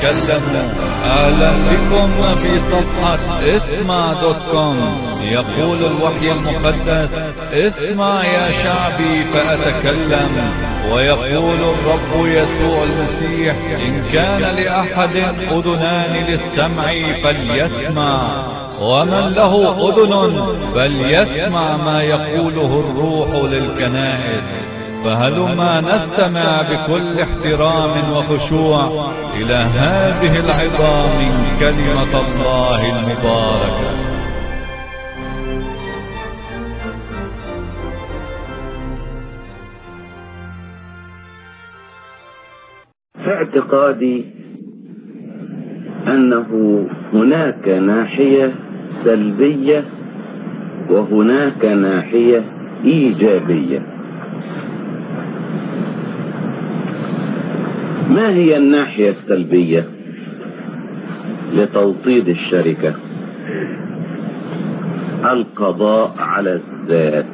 تكلموا اهلا بكم في صفحة اسمع دوت كوم يقول الوحي المقدس اسمع يا شعبي فاتكلم ويقول الرب يسوع المسيح ان كان لاحد اذنان للسمع فليسمع ومن له اذن فليسمع ما يقوله الروح للكنائس فهلما نستمع بكل احترام وخشوع الى هذه العظام من كلمة الله المباركة في اعتقادي انه هناك ناحية سلبية وهناك ناحية ايجابية ما هي الناحية السلبية لتوطيد الشركة القضاء على الذات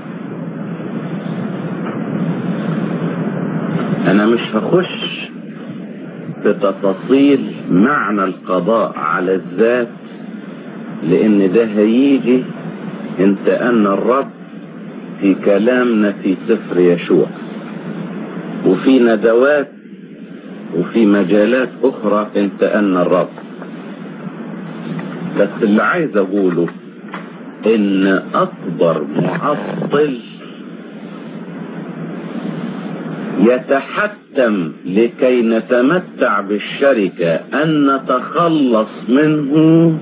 انا مش هخش في تفاصيل معنى القضاء على الذات لان ده هيجي انت ان الرب في كلامنا في سفر يشوع وفي ندوات وفي مجالات اخرى انت ان الرب بس اللي عايز اقوله ان اكبر معطل يتحتم لكي نتمتع بالشركة ان نتخلص منه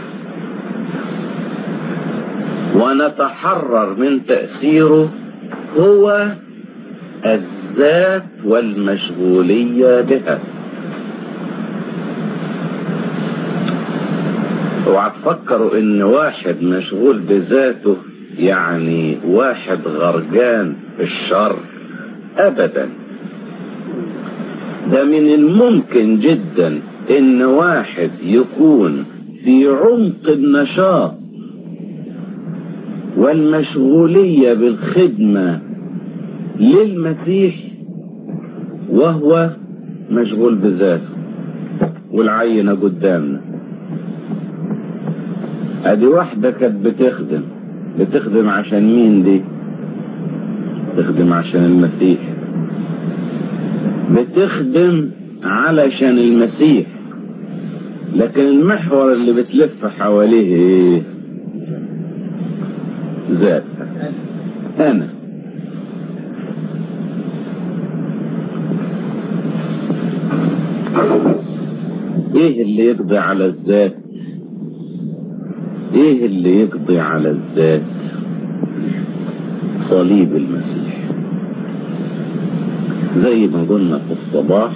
ونتحرر من تأثيره هو الذات والمشغولية بها اوعى تفكروا ان واحد مشغول بذاته يعني واحد غرقان في الشر ابدا ده من الممكن جدا ان واحد يكون في عمق النشاط والمشغولية بالخدمة للمسيح وهو مشغول بذاته والعينة قدامنا ادي واحدة كانت بتخدم بتخدم عشان مين دي بتخدم عشان المسيح بتخدم علشان المسيح لكن المحور اللي بتلف حواليه ايه ذات انا ايه اللي يقضي على الذات ايه اللي يقضي على الذات صليب المسيح زي ما قلنا في الصباح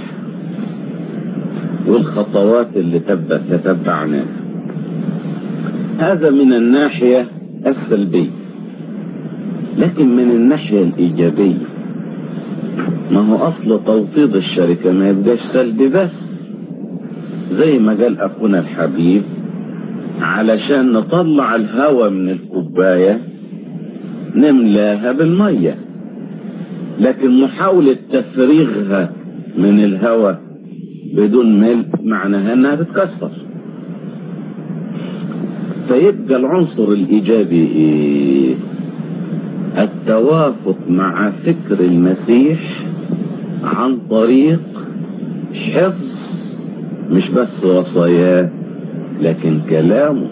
والخطوات اللي تبت تتبعناها هذا من الناحية السلبية لكن من الناحية الإيجابية ما هو أصل توطيد الشركة ما يبقاش سلبي بس زي ما قال أخونا الحبيب علشان نطلع الهواء من الكوباية نملاها بالمية لكن محاولة تفريغها من الهواء بدون ملء معناها انها تتكسر فيبقى العنصر الايجابي ايه التوافق مع فكر المسيح عن طريق حفظ مش بس وصاياه لكن كلامه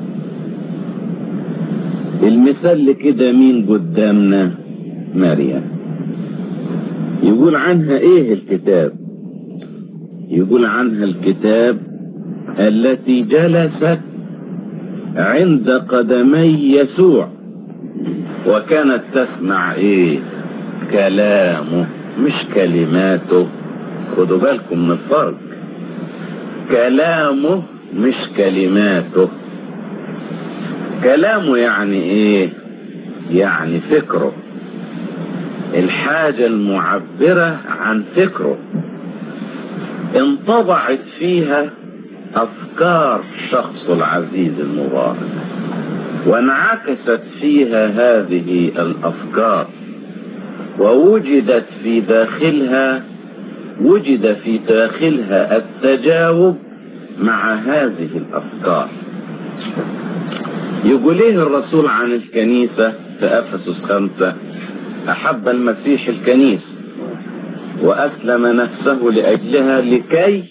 المثال لكده مين قدامنا مريم يقول عنها ايه الكتاب يقول عنها الكتاب التي جلست عند قدمي يسوع وكانت تسمع ايه كلامه مش كلماته خدوا بالكم من الفرق كلامه مش كلماته كلامه يعني ايه يعني فكره الحاجة المعبرة عن فكره انطبعت فيها افكار شخص العزيز المبارك وانعكست فيها هذه الافكار ووجدت في داخلها وجد في داخلها التجاوب مع هذه الأفكار يقول ايه الرسول عن الكنيسة في أفسس خمسة أحب المسيح الكنيسة وأسلم نفسه لأجلها لكي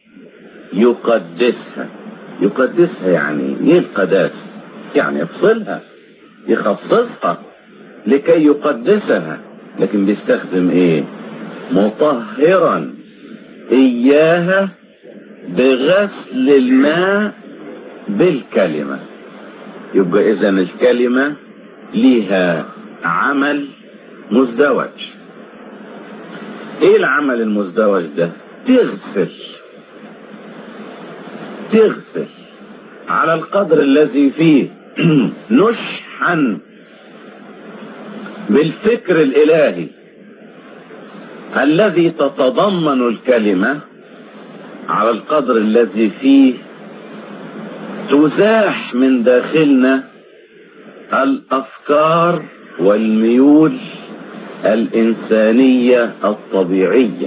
يقدسها يقدسها يعني ايه القداسة يعني يفصلها يخصصها لكي يقدسها لكن بيستخدم ايه مطهرا اياها بغسل الماء بالكلمة يبقى اذا الكلمة ليها عمل مزدوج ايه العمل المزدوج ده تغسل تغسل على القدر الذي فيه نشحن بالفكر الالهي الذي تتضمن الكلمة على القدر الذي فيه تزاح من داخلنا الافكار والميول الانسانية الطبيعية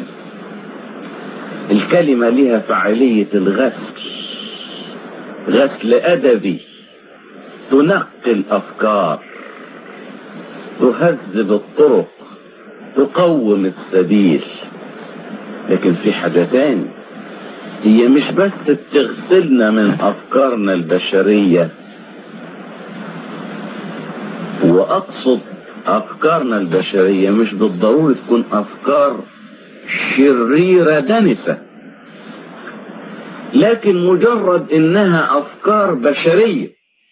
الكلمة لها فعالية الغسل غسل ادبي تنقي الافكار تهذب الطرق تقوم السبيل لكن في حاجة تاني هي مش بس بتغسلنا من افكارنا البشرية واقصد افكارنا البشرية مش بالضرورة تكون افكار شريرة دنسة لكن مجرد انها افكار بشرية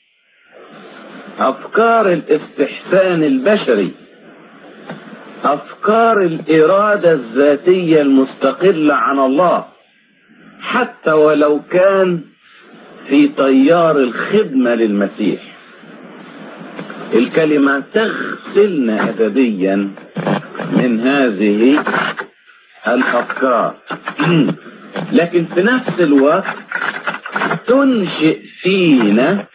افكار الاستحسان البشري افكار الارادة الذاتية المستقلة عن الله حتى ولو كان في تيار الخدمة للمسيح الكلمة تغسلنا أدبيا من هذه الأفكار لكن في نفس الوقت تنشئ فينا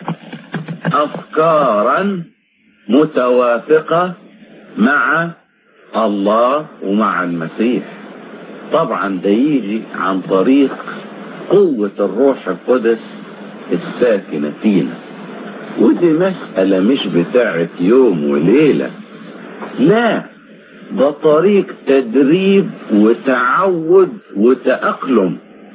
أفكارا متوافقة مع الله ومع المسيح طبعا ده يجي عن طريق قوة الروح القدس الساكنة فينا ودي مسألة مش بتاعت يوم وليلة لا ده طريق تدريب وتعود وتأقلم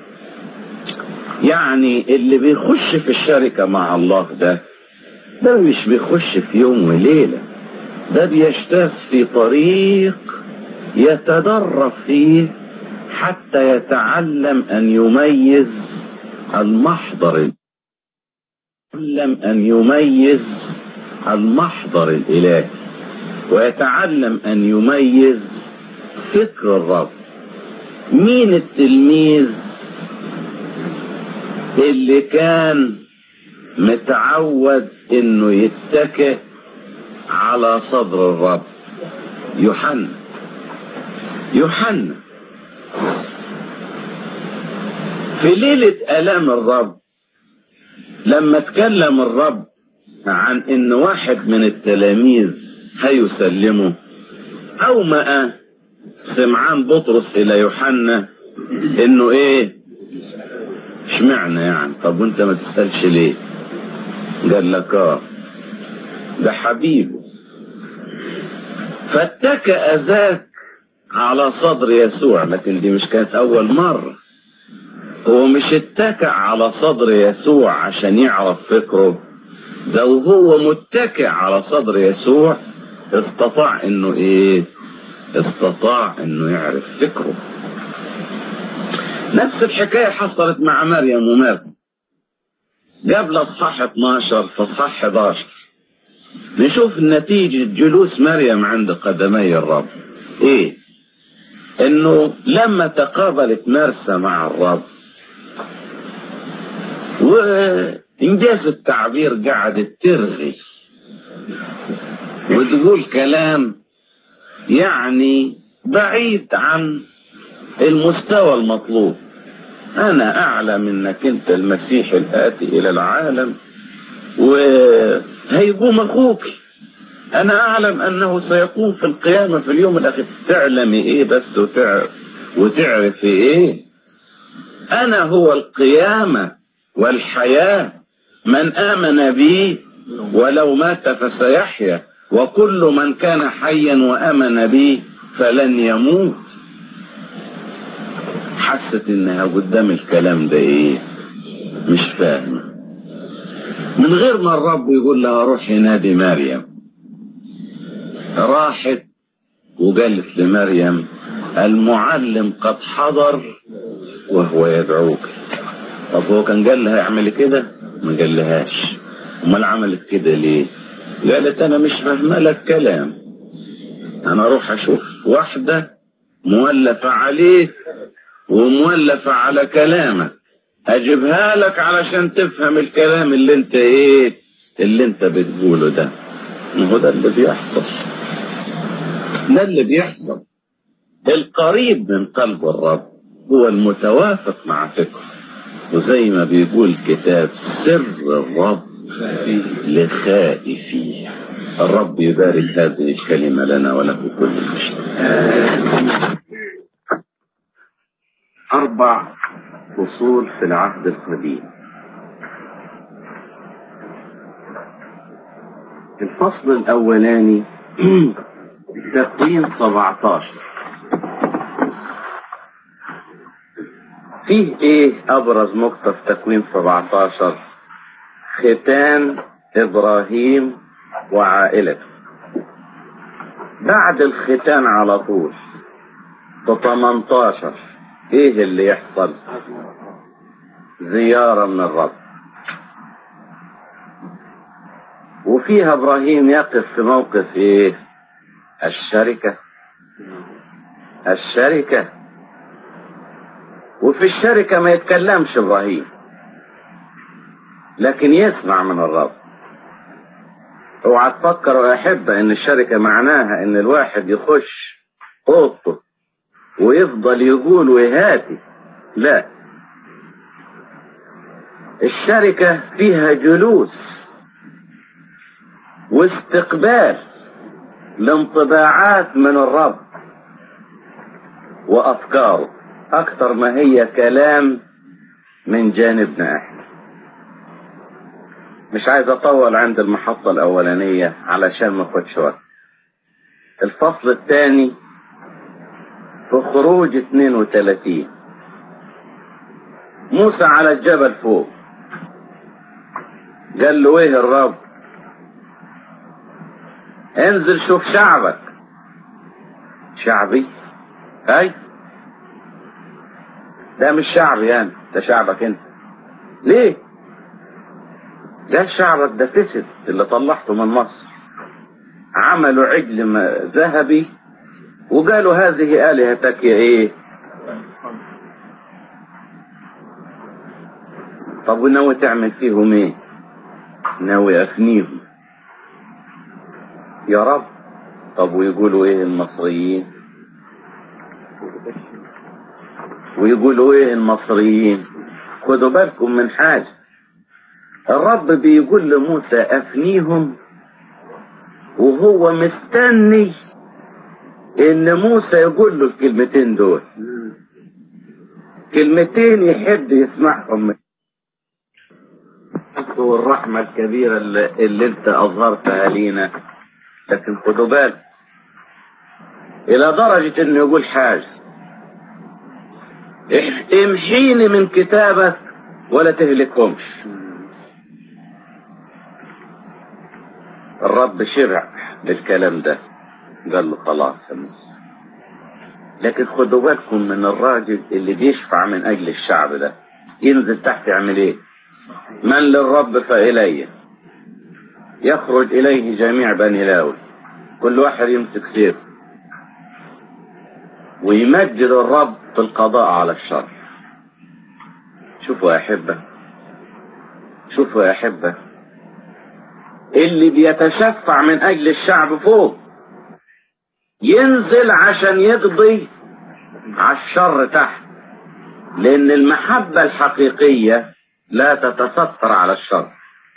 يعني اللي بيخش في الشركة مع الله ده ده مش بيخش في يوم وليلة ده بيجتاز في طريق يتدرب فيه حتى يتعلم أن يميز المحضر يتعلم أن يميز المحضر الإلهي ويتعلم أن يميز فكر الرب مين التلميذ اللي كان متعود انه يتكئ على صدر الرب يوحنا يوحنا في ليلة آلام الرب لما اتكلم الرب عن ان واحد من التلاميذ هيسلمه اومأ سمعان بطرس الى يوحنا انه ايه اشمعنى يعني طب وانت ما تسألش ليه قال لك اه ده حبيبه فاتكأ ذاك على صدر يسوع لكن دي مش كانت اول مرة هو مش اتكأ على صدر يسوع عشان يعرف فكره ده وهو متكئ على صدر يسوع استطاع انه ايه استطاع انه يعرف فكره نفس الحكاية حصلت مع مريم ومريم قبل اصحاح 12 في اصحاح 11 نشوف نتيجة جلوس مريم عند قدمي الرب ايه انه لما تقابلت مرسى مع الرب وانجاز التعبير قعدت ترغي وتقول كلام يعني بعيد عن المستوى المطلوب انا اعلم انك انت المسيح الاتي الى العالم وهيقوم اخوك انا اعلم انه سيقوم في القيامة في اليوم الاخير تعلمي ايه بس وتعرف وتعرف ايه انا هو القيامة والحياة من امن بي ولو مات فسيحيا وكل من كان حيا وامن بي فلن يموت حست انها قدام الكلام ده ايه مش فاهمه من غير ما الرب يقول لها روحي نادي مريم راحت وقالت لمريم المعلم قد حضر وهو يدعوك طب هو كان قال لها اعملي كده ما قال لهاش امال عملت كده ليه قالت انا مش فاهمه لك كلام انا اروح اشوف واحده مولفه عليك ومولفة على كلامك اجيبها لك علشان تفهم الكلام اللي انت ايه اللي انت بتقوله ده ما هو ده اللي بيحصل ده اللي بيحصل القريب من قلب الرب هو المتوافق مع فكره وزي ما بيقول الكتاب سر الرب لخائفيه الرب يبارك هذه الكلمة لنا وله كل المجد أربع فصول في العهد القديم الفصل الأولاني تكوين 17 فيه ايه ابرز نقطة في تكوين 17 ختان ابراهيم وعائلته بعد الختان على طول في 18 ايه اللي يحصل زيارة من الرب وفيها ابراهيم يقف في موقف ايه الشركة الشركة وفي الشركة ما يتكلمش ابراهيم لكن يسمع من الرب اوعى تفكر يا احبة ان الشركة معناها ان الواحد يخش اوضته ويفضل يقول ويهاتي لا الشركة فيها جلوس واستقبال لانطباعات من الرب وافكاره اكثر ما هي كلام من جانبنا احنا مش عايز اطول عند المحطة الاولانية علشان ما اخدش وقت الفصل الثاني في خروج 32 موسى على الجبل فوق قال له ايه الرب انزل شوف شعبك شعبي اي ده مش شعبي يعني ده شعبك انت ليه ده شعبك ده فسد اللي طلعته من مصر عملوا عجل ذهبي وقالوا هذه آلهتك يا ايه طب وناوي تعمل فيهم ايه ناوي افنيهم يا رب طب ويقولوا ايه المصريين ويقولوا ايه المصريين خدوا بالكم من حاجة الرب بيقول لموسى افنيهم وهو مستني ان موسى يقول له الكلمتين دول كلمتين يحب يسمعهم من والرحمة الكبيرة اللي, اللي انت اظهرتها لينا لكن خدوا بالك الى درجة انه يقول حاجة امحيني من كتابك ولا تهلكهمش الرب شبع بالكلام ده قال له خلاص يا موسى لكن خدوا بالكم من الراجل اللي بيشفع من اجل الشعب ده ينزل تحت يعمل ايه من للرب فإلي يخرج إليه جميع بني لاوي كل واحد يمسك سيف ويمجد الرب في القضاء على الشر شوفوا يا أحبة شوفوا يا أحبة اللي بيتشفع من أجل الشعب فوق ينزل عشان يقضي على الشر تحت لأن المحبة الحقيقية لا تتستر على الشر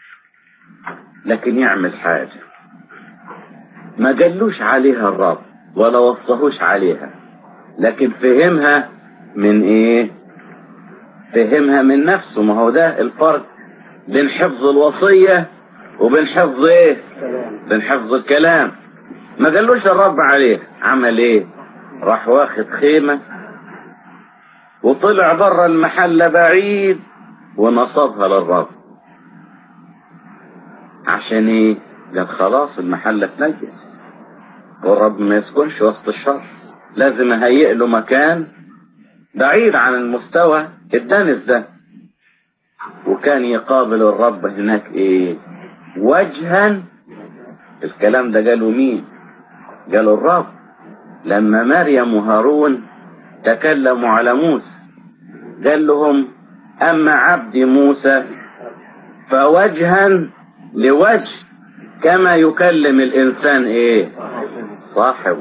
لكن يعمل حاجة ما قالوش عليها الرب ولا وصهوش عليها لكن فهمها من ايه فهمها من نفسه ما هو ده الفرق بين حفظ الوصية وبين حفظ ايه بين حفظ الكلام ما قالوش الرب عليه عمل ايه راح واخد خيمة وطلع بره المحلة بعيد ونصبها للرب عشان ايه قال خلاص المحلة تنجس والرب ما يسكنش وسط الشر لازم اهيئ له مكان بعيد عن المستوى الدنس ده وكان يقابل الرب هناك ايه وجها الكلام ده قالوا مين قالوا الرب لما مريم وهارون تكلموا على موسى قال لهم اما عبدي موسى فوجها لوجه كما يكلم الانسان ايه صاحبه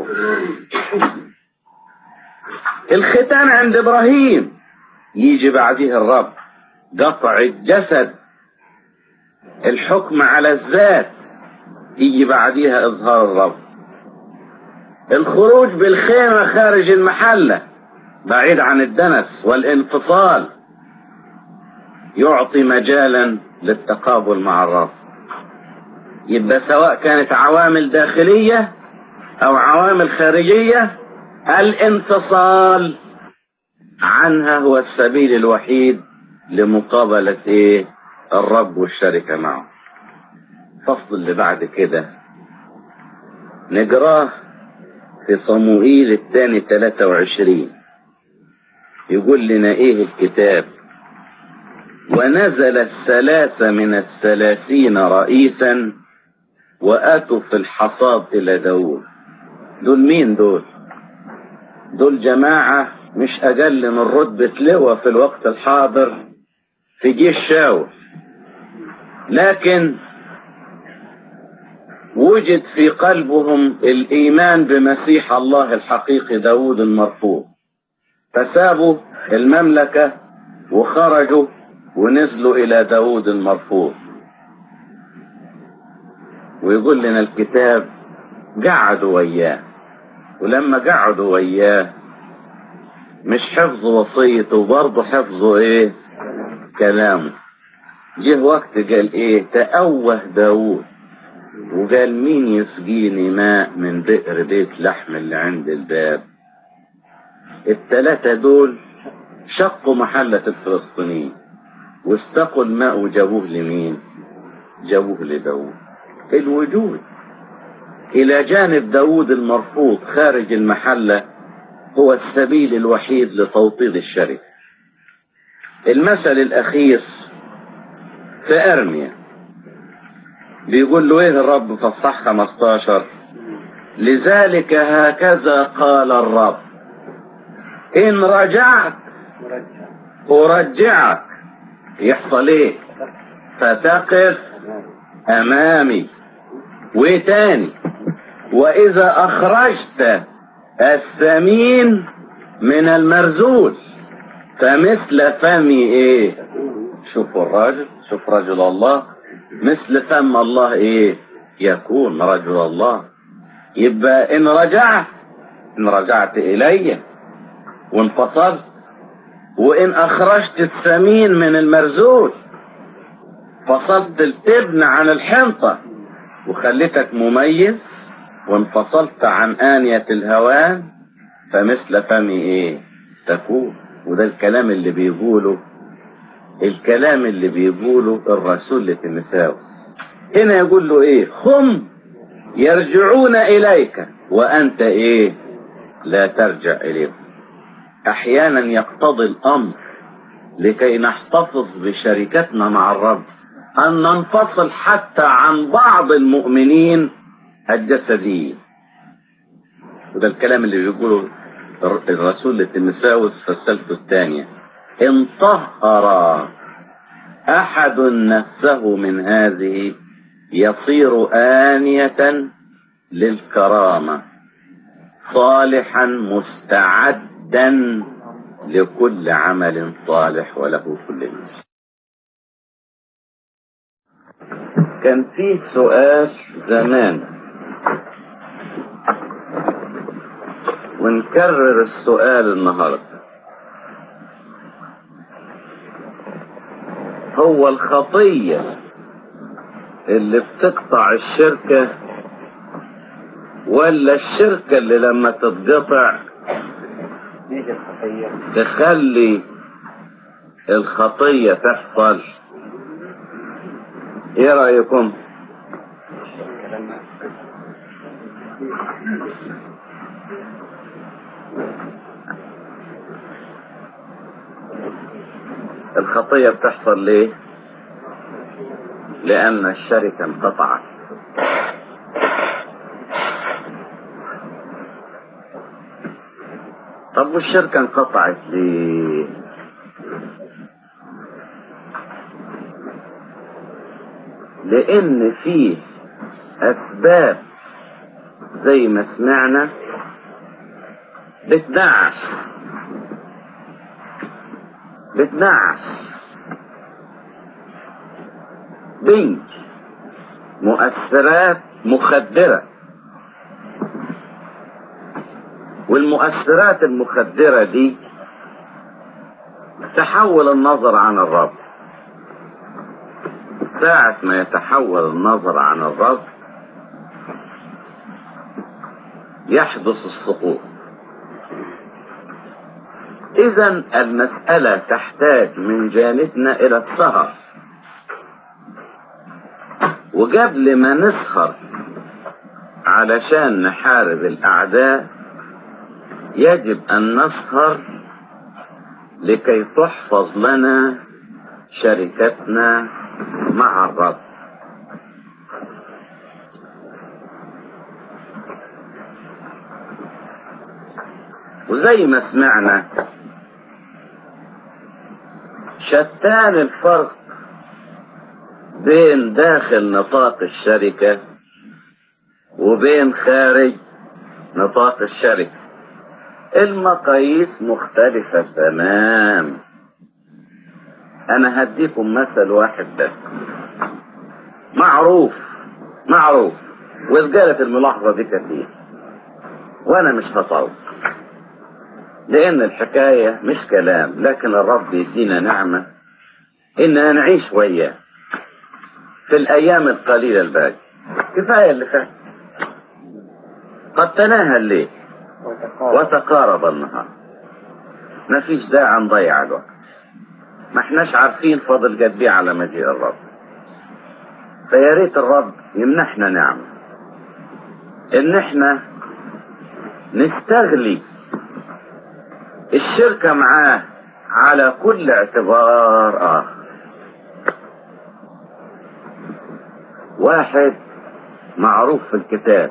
الختان عند ابراهيم يجي بعديه الرب قطع الجسد الحكم على الذات يجي بعديها اظهار الرب الخروج بالخيمة خارج المحلة بعيد عن الدنس والانفصال يعطي مجالا للتقابل مع الرب يبقى سواء كانت عوامل داخلية او عوامل خارجية الانفصال عنها هو السبيل الوحيد لمقابلة ايه الرب والشركة معه الفصل اللي بعد كده نقراه في صموئيل الثاني 23 يقول لنا ايه الكتاب ونزل الثلاثة من الثلاثين رئيسا واتوا في الحصاد الى داود دول مين دول دول جماعة مش اقل من رتبة لواء في الوقت الحاضر في جيش شاول لكن وجد في قلبهم الايمان بمسيح الله الحقيقي داود المرفوض فسابوا المملكة وخرجوا ونزلوا الى داود المرفوض ويقول لنا الكتاب قعدوا وياه ولما قعدوا وياه مش حفظ وصيته برضه حفظه ايه كلامه جه وقت قال ايه تأوه داود وقال مين يسقيني ماء من بئر بيت لحم اللي عند الباب التلاتة دول شقوا محلة الفلسطينيين واستقوا الماء وجابوه لمين جابوه لداود الوجود الى جانب داود المرفوض خارج المحلة هو السبيل الوحيد لتوطيد الشركة المثل الاخير في ارميا بيقول له ايه الرب في الصح 15 لذلك هكذا قال الرب ان رجعت ارجعك يحصل ايه فتقف امامي وايه تاني واذا اخرجت الثمين من المرزول فمثل فمي ايه شوفوا الراجل شوف رجل الله مثل فم الله ايه يكون رجل الله يبقى ان رجعت ان رجعت الي وانفصلت وان اخرجت الثمين من المرزول فصلت التبن عن الحنطة وخليتك مميز وانفصلت عن آنية الهوان فمثل فمي ايه تكون وده الكلام اللي بيقوله الكلام اللي بيقوله الرسول لتيموثاوس هنا يقول له ايه هم يرجعون اليك وانت ايه لا ترجع اليهم احيانا يقتضي الامر لكي نحتفظ بشركتنا مع الرب ان ننفصل حتى عن بعض المؤمنين الجسديين وده الكلام اللي بيقوله الرسول لتيموثاوس في السلسلة الثانية إن طهر أحد نفسه من هذه يصير آنية للكرامة صالحا مستعدا لكل عمل صالح وله كل نفس كان فيه سؤال زمان ونكرر السؤال النهارده هو الخطية اللي بتقطع الشركة ولا الشركة اللي لما تتقطع تخلي الخطية تحصل ايه رأيكم الخطية بتحصل ليه لأن الشركة انقطعت طب والشركة انقطعت ليه لأن فيه أسباب زي ما سمعنا بتنعش بتنعش بنج مؤثرات مخدرة والمؤثرات المخدرة دي تحول النظر عن الرب ساعة ما يتحول النظر عن الرب يحدث السقوط اذا المسألة تحتاج من جانبنا الى السهر وقبل ما نسهر علشان نحارب الاعداء يجب ان نسهر لكي تحفظ لنا شركتنا مع الرب وزي ما سمعنا شتان الفرق بين داخل نطاق الشركة وبين خارج نطاق الشركة المقاييس مختلفة تمام انا هديكم مثل واحد بس معروف معروف واتقالت الملاحظة دي كتير وانا مش هطول لان الحكاية مش كلام لكن الرب يدينا نعمة اننا نعيش وياه في الايام القليلة الباقية كفاية اللي فات قد تناهى الليل وتقارب النهار مفيش داعي نضيع الوقت ما احناش عارفين فاضل قد ايه على مجيء الرب فيا ريت الرب يمنحنا نعمة ان احنا نستغلي الشركة معاه على كل اعتبار اخر واحد معروف في الكتاب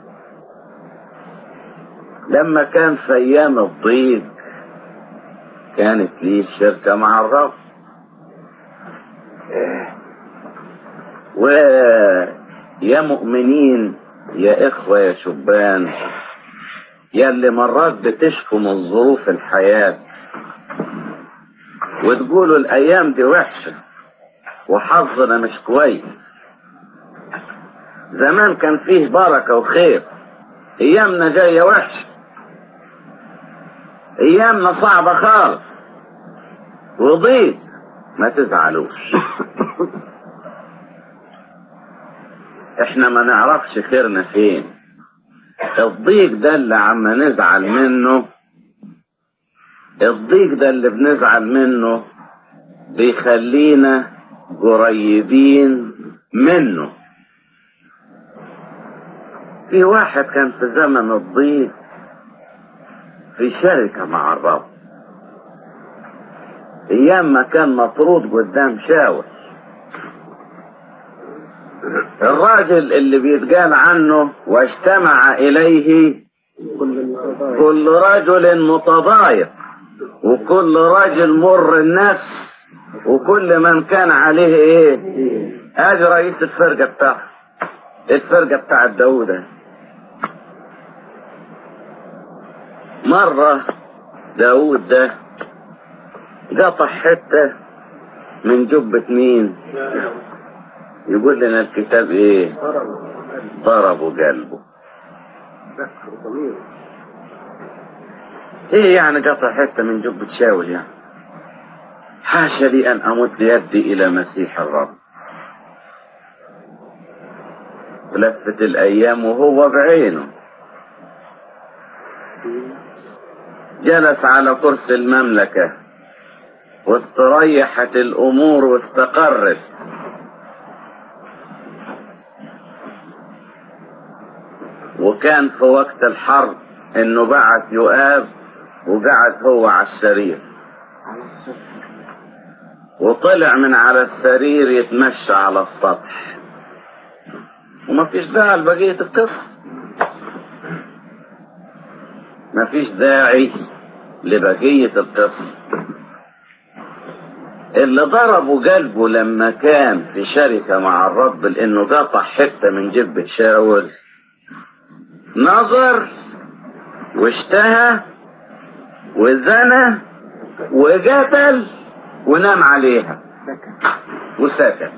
لما كان في ايام الضيق كانت ليه شركة مع الرب ويا مؤمنين يا إخوة يا شبان يا اللي مرات بتشكوا من ظروف الحياة وتقولوا الأيام دي وحشة وحظنا مش كويس زمان كان فيه بركة وخير أيامنا جاية وحشة أيامنا صعبة خالص وضيق ما تزعلوش احنا ما نعرفش خيرنا فين الضيق ده اللي عم نزعل منه الضيق ده اللي بنزعل منه بيخلينا قريبين منه في واحد كان في زمن الضيق في شركة مع الرب ايام ما كان مطرود قدام شاول الراجل اللي بيتقال عنه واجتمع اليه كل رجل متضايق وكل رجل مر النفس وكل من كان عليه ايه ادي رئيس الفرقه بتاعه الفرقه بتاعت داوود مره داوود ده قطع حته من جبة مين يقول لنا الكتاب ايه ضربوا قلبه ايه يعني قطع حتة من جبة شاول يعني حاشا لي ان امد يدي الى مسيح الرب لفت الايام وهو بعينه جلس على كرسي المملكة واستريحت الامور واستقرت وكان في وقت الحرب انه بعت يؤاب وقعد هو على السرير وطلع من على السرير يتمشى على السطح وما فيش داعي لبقية القصة ما فيش داعي لبقية القصة اللي ضربوا قلبه لما كان في شركة مع الرب لانه قطع حتة من جبة شاول نظر واشتهى وزنى وقتل ونام عليها وسكت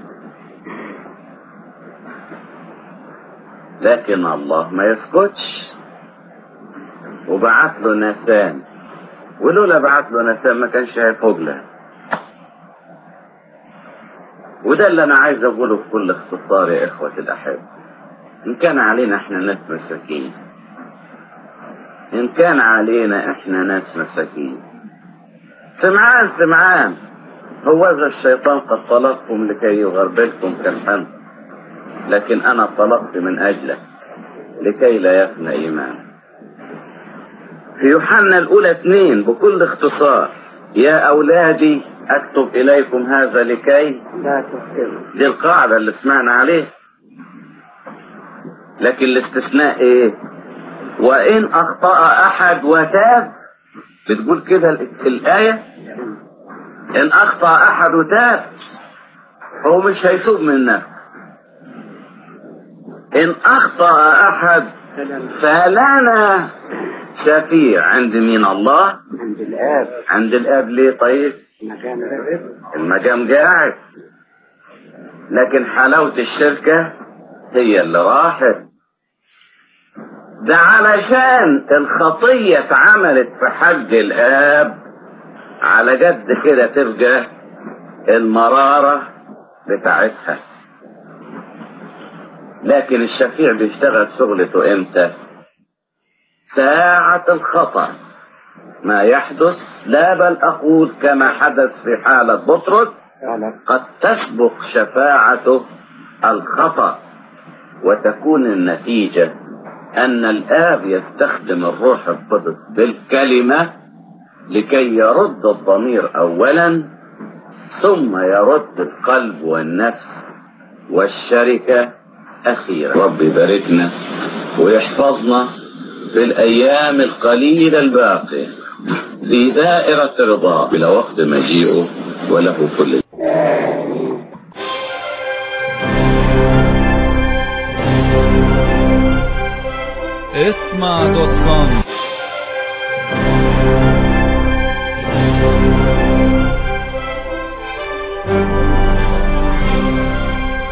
لكن الله ما يسكتش وبعت له نسان ولولا بعت له نسان ما كانش هيفوق له وده اللي انا عايز اقوله بكل اختصار يا اخوة الاحبة ان كان علينا احنا ناس مساكين ان كان علينا احنا ناس مساكين سمعان سمعان هو ذا الشيطان قد طلبكم لكي يغربلكم كالحمد لكن انا طلبت من اجلك لكي لا يفنى ايمانك في يوحنا الاولى اثنين بكل اختصار يا اولادي اكتب اليكم هذا لكي لا تفتنوا دي القاعدة اللي سمعنا عليها لكن الاستثناء ايه وان اخطأ احد وتاب بتقول كده ال- الآية ان اخطأ احد وتاب هو مش هيتوب من نفسه ان اخطأ احد فلنا شفيع عند مين الله عند الآب عند الاب ليه طيب مكان الابن المقام قاعد لكن حلاوة الشركة هي اللي راحت ده علشان الخطية اتعملت في حق الآب على قد كده تبقى المرارة بتاعتها لكن الشفيع بيشتغل شغلته امتى ساعة الخطأ ما يحدث لا بل أقول كما حدث في حالة بطرس فعلا قد تسبق شفاعته الخطأ وتكون النتيجة أن الآب يستخدم الروح القدس بالكلمة لكي يرد الضمير أولا ثم يرد القلب والنفس والشركة أخيرا رب يباركنا ويحفظنا في الأيام القليلة الباقية في دائرة رضاه إلى وقت مجيئه وله كل اسمع دوت كوم